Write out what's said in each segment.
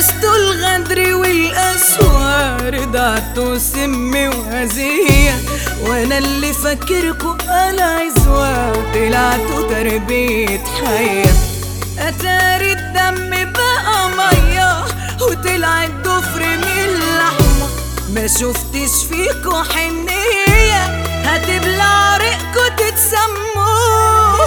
عشتوا الغدر والأسوار رضعتوا سم وهزية وانا اللي فاكركوا انا عزوة طلعتوا تربية حية اتاري الدم بقى مية وطلع الضفر من اللحمة ما شفتش فيكوا حنية هتبلع ريقكوا تتسموا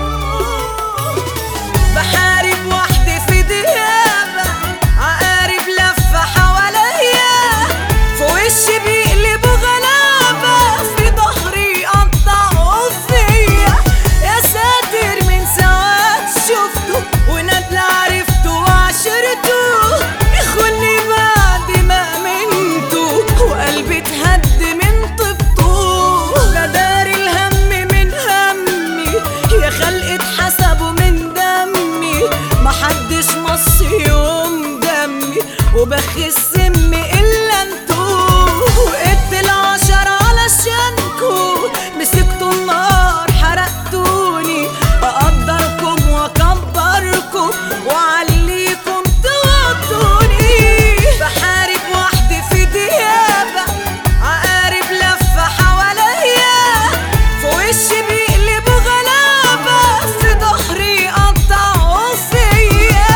بحارب وحدي في ديابة عقارب لفة حواليا في وشي بيقلبوا غلابة في ظهري قطعوا فيا يا ساتر من ساعات شفته وندل عرفته وعشرته يخوني بعد ما امنته وقلبي اتهد من طبطه بدار الهم من همي يا خلق اتحسبوا من دمي محدش مص يوم دمي وبخ السم الا انتو وقت العشر علشانكو مسكتوا النار حرقتوني اقدركم واكبركم وعليكم توطوني بحارب وحدي في ديابة عقارب لفة حواليا في وشي بيقلبوا غلابة في ظهري قطعوا فيا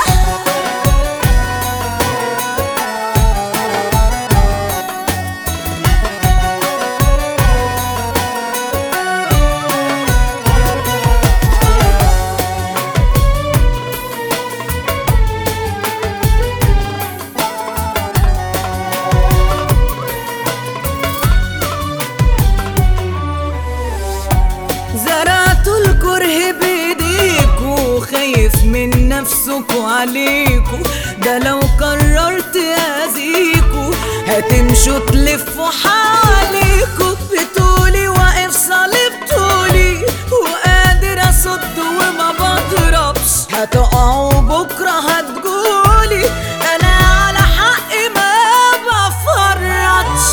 زرعتوا الكره بايديكوا خايف من نفسكوا عليكوا ده لو قررت اذيكوا هتمشوا تلفوا حواليكوا بتقولي واقف صليب طولي وقادر اصد وما بضربش هتقعوا بكره هتقولي انا على حقي ما بفرطش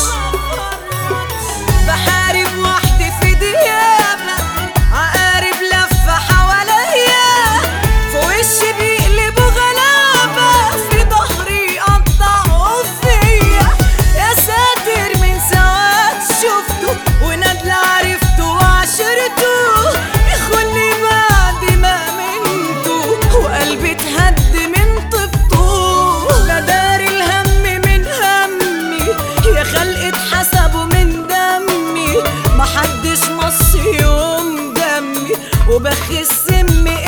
بحارب وحدي في ديابة عقارب لفة حواليا في وشي بيقلبوا غلابة في ظهري قطعوا فيا يا ساتر من ساعات شفته وندل عرفته وعشرته يخوني بعد ما امنته وقلبي اتهد من طبطه بدار الهم من همي يا خلق اتحسبوا من دمي محدش مص يوم دمي وبخ السم